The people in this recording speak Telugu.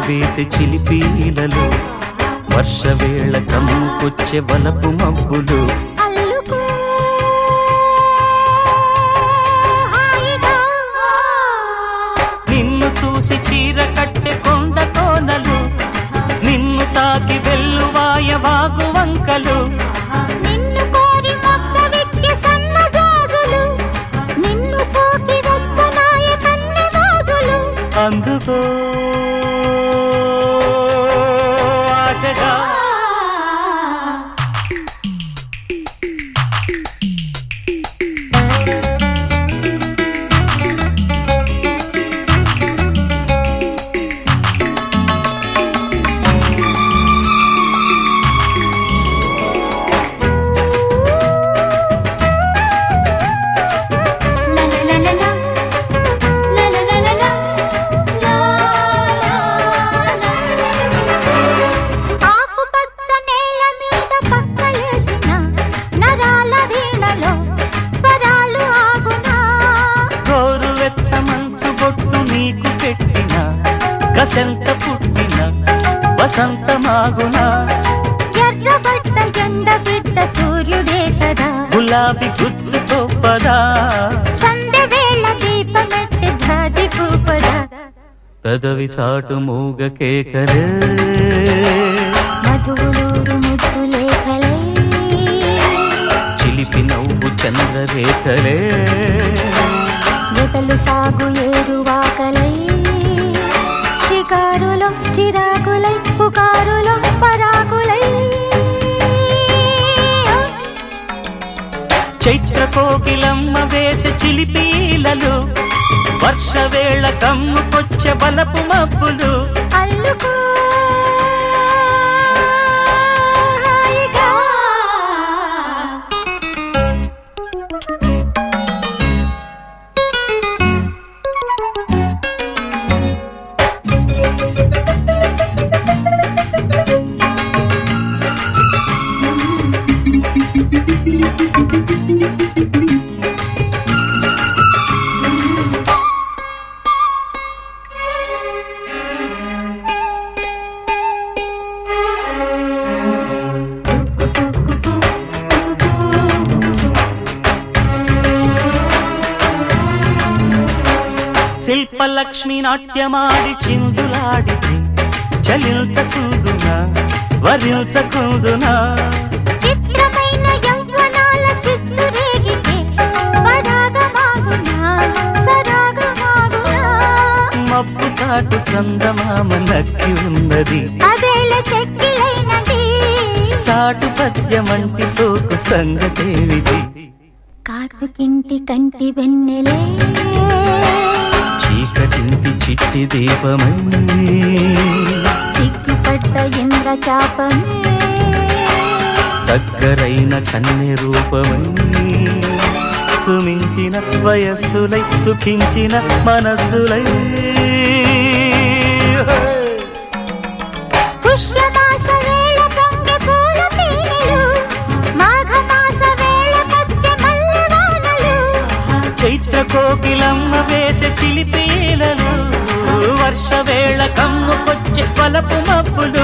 వేసి చిలిపీలలు వర్షవేళ కమ్ముకొచ్చే వలపు మబ్బులు అల్లుకో హాయిగా నిన్ను చూసి చీర కట్టె కొండ కోనలు నిన్ను తాకి వెల్లువాయ వాగు వంకలు నిన్ను కోరి మొక్క విక్కి సన్నజాజులు నిన్ను సోకి వచ్చనాయ కన్నె మోజులు అందుకో ఆశగా లలలలలా, లలలలలా, ఆకుపచ్చ నేల మీద పక్కలేసిన నరాల వీణలో స్వరాలు ఆగునా గోరు వెచ్చ మంచు బొట్టు నీకు పెట్టిన గసెంత పుట్టిన వసంతమాగునా ఎర్రబడ్డ ఎండ బిడ్డ సూర్యుడే కదా గులాబీ గుచ్చుతో పదా సంధ్య వేళ దీపమెట్టి జాతి పూపదా పెదవి చాటు మూగ కేకలే మధువులూరు ముద్దు లేఖలై చిలిపి నవ్వు చంద్రరేఖలే వెతలు సాగు ఏరువాకలై షికారులో చిరాకులై పుకారులో పరాకులై చైత్ర కోకిలమ్మ వేస చిలిపీలలు వర్షవేళ కమ్ముకొచ్చే బలపు మబ్బులు అల్లుకో హాయిగా. శిల్పలక్ష్మి నాట్యమాడి చిందులాడితే చలించకుందునా వరించకుందునా చిత్రమైన యవ్వనాల చిచ్చురేగితే పరాగమాగునా సరాగమాగునా మబ్బు చాటు చందమామ నక్కి ఉన్నది అదేల చెక్కిలైనది చాటు పద్యమంటి సోకు సంగతేవిది కాటుకింటి కంటి వెన్నెలే చీకటింటి చిట్టి దీపమై సిగ్గుపడ్డ ఇంద్ర చాపమే దగ్గరైన కన్నె రూపమై సుమించిన వయస్సులై సుఖించిన మనస్సులై పుష్యమాస వేళ పొంగె పూల తేనెలు మాఘమాస వేళ పచ్చ మల్లెవానలు చైత్ర కోకిలమ్మ వేసే చిలిపీలలు వర్షవేళ కమ్ముకొచ్చే పలపు మబ్బులు